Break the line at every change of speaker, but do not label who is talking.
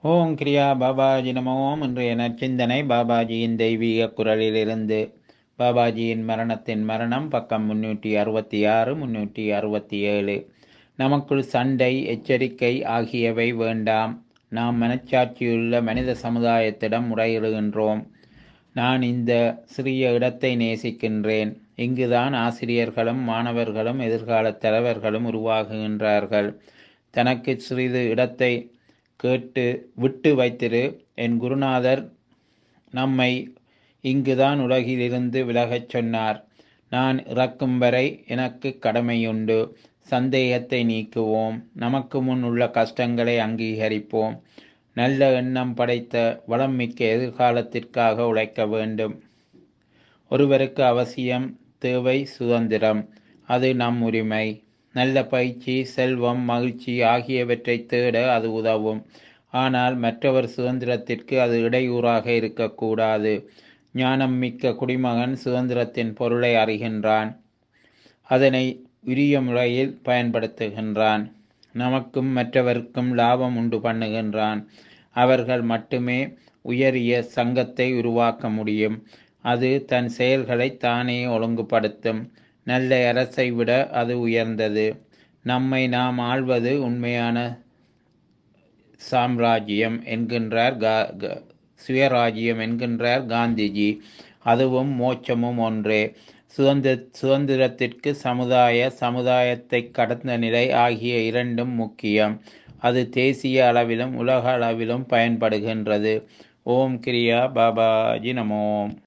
ஓம் கிரியா பாபாஜி நம ஓம் இன்றைய நற்சிந்தனை பாபாஜியின் தெய்வீக குரலிலிருந்து பாபாஜியின் மரணத்தின் மரணம் பக்கம் முன்னூற்றி அறுபத்தி ஆறு முன்னூற்றி அறுபத்தி ஏழு நமக்குள் சண்டை எச்சரிக்கை ஆகியவை வேண்டாம் நாம் மனச்சாட்சியுள்ள மனித சமுதாயத்திடம் முறையிடுகின்றோம் நான் இந்த சிறிய இடத்தை நேசிக்கின்றேன் இங்குதான் ஆசிரியர்களும் மாணவர்களும் எதிர்கால தலைவர்களும் உருவாகுகின்றார்கள் தனக்கு சிறிது இடத்தை கேட்டு விட்டு வைத்திரு என் குருநாதர் நம்மை இங்குதான் உலகிலிருந்து விலகச் சொன்னார் நான் இறக்கும் வரை எனக்கு கடமையுண்டு சந்தேகத்தை நீக்குவோம் நமக்கு முன் உள்ள கஷ்டங்களை அங்கீகரிப்போம் நல்ல எண்ணம் படைத்த வளம் மிக்க எதிர்காலத்திற்காக உழைக்க வேண்டும் ஒருவருக்கு அவசியம் தேவை சுதந்திரம் அது நம் உரிமை நல்ல பயிற்சி செல்வம் மகிழ்ச்சி ஆகியவற்றை தேட அது உதவும் ஆனால் மற்றவர் சுதந்திரத்திற்கு அது இடையூறாக இருக்கக்கூடாது ஞானம் மிக்க குடிமகன் சுதந்திரத்தின் பொருளை அறிகின்றான் அதனை உரிய முறையில் பயன்படுத்துகின்றான் நமக்கும் மற்றவருக்கும் லாபம் உண்டு பண்ணுகின்றான் அவர்கள் மட்டுமே உயரிய சங்கத்தை உருவாக்க முடியும் அது தன் செயல்களை தானே ஒழுங்குபடுத்தும் நல்ல அரசை விட அது உயர்ந்தது நம்மை நாம் ஆள்வது உண்மையான சாம்ராஜ்யம் என்கின்றார் சுயராஜ்யம் என்கின்றார் காந்திஜி அதுவும் மோட்சமும் ஒன்றே சுதந்திர சுதந்திரத்திற்கு சமுதாய சமுதாயத்தை கடந்த நிலை ஆகிய இரண்டும் முக்கியம் அது தேசிய அளவிலும் உலக அளவிலும் பயன்படுகின்றது ஓம் கிரியா பாபாஜி நமோம்